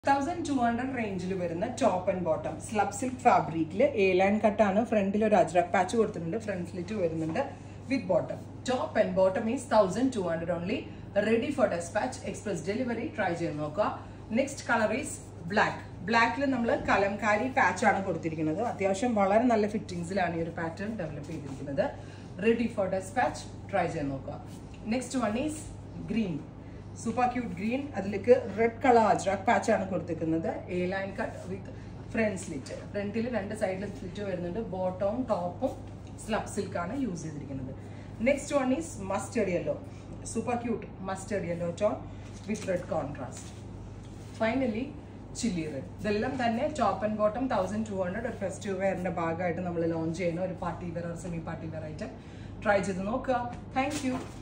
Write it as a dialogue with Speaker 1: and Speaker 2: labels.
Speaker 1: thousand two hundred റേഞ്ചിൽ വരുന്ന top and bottom slub silk ഫാബ്രിക്കിൽ എ ലൈൻ കട്ടാണ് ഫ്രണ്ടിൽ ഒരു അജ്രക് പാച്ച് കൊടുത്തിട്ടുണ്ട് ഫ്രണ്ട് സ്ലിറ്റ് വരുന്നുണ്ട് with bottom top and bottom is thousand two hundred only ready for dispatch express delivery try ചെയ്ത് നോക്കുക നെക്സ്റ്റ് കളർ ഈസ് ബ്ലാക്ക് ബ്ലാക്കിൽ നമ്മൾ കലംകാരി പാച്ച് ആണ് കൊടുത്തിരിക്കുന്നത് അത്യാവശ്യം വളരെ നല്ല ഫിറ്റിംഗ്സിലാണ് ഈ ഒരു പാറ്റേൺ ഡെവലപ്പ് ചെയ്തിരിക്കുന്നത് റെഡി ഫോർ ഡെസ്പാച്ച് ട്രൈ ചെയ്ത് നോക്കുക next one is green super cute green അതിലേക്ക് റെഡ് കളർ അജ്രാക് പാച്ച് ആണ് കൊടുത്തിരിക്കുന്നത് A line cut with front slit ഫ്രണ്ടിൽ രണ്ട് സൈഡിൽ സ്ലിറ്റ് വരുന്നുണ്ട് ബോട്ടവും ടോപ്പും സ്ലബ് സിൽക്ക് ആണ് യൂസ് ചെയ്തിരിക്കുന്നത് next one is mustard yellow super cute mustard yellow tone with red contrast finally chilli red ഇതെല്ലാം തന്നെ top and bottom thousand two hundred ഒരു ഫെസ്റ്റീവ് വെയറിന്റെ ഭാഗമായിട്ട് നമ്മൾ ലോഞ്ച് ചെയ്യുന്ന ഒരു party wear semi party wear ആയിട്ട് ട്രൈ ചെയ്ത് നോക്കുക താങ്ക് യു